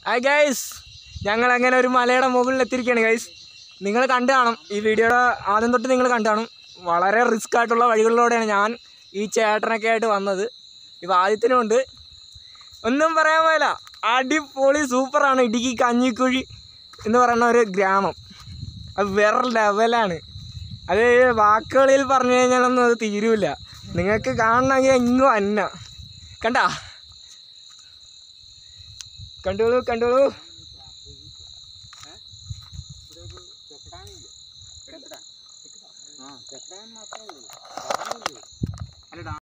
hi guys ഞങ്ങൾ അങ്ങനെ ഒരു മലയുടെ മുകളിൽ എത്തിയിരിക്കുകയാണ് ഗൈസ് നിങ്ങൾ കണ്ടു കാണും ഈ വീഡിയോയുടെ ആദ്യം തൊട്ട് നിങ്ങൾ കണ്ടു കാണും വളരെ റിസ്ക് ആയിട്ടുള്ള വഴികളിലൂടെയാണ് ഞാൻ ഈ ചേട്ടനൊക്കെ ആയിട്ട് വന്നത് ഇപ്പോൾ ആദ്യത്തിനുമുണ്ട് ഒന്നും പറയാൻ പോയില്ല അടിപൊളി സൂപ്പറാണ് ഇടുക്കി കഞ്ഞിക്കുഴി എന്ന് പറയുന്ന ഒരു ഗ്രാമം അത് വേറെ ലെവലാണ് അത് വാക്കുകളിൽ പറഞ്ഞു കഴിഞ്ഞാലൊന്നും അത് തീരൂല നിങ്ങൾക്ക് കാണണമെങ്കിൽ എങ്ങും അന്ന കണ്ടാ കണ്ടോളൂ കണ്ടോളൂ ആ ചെക്കടാൻ മാത്രമേ ഉള്ളൂ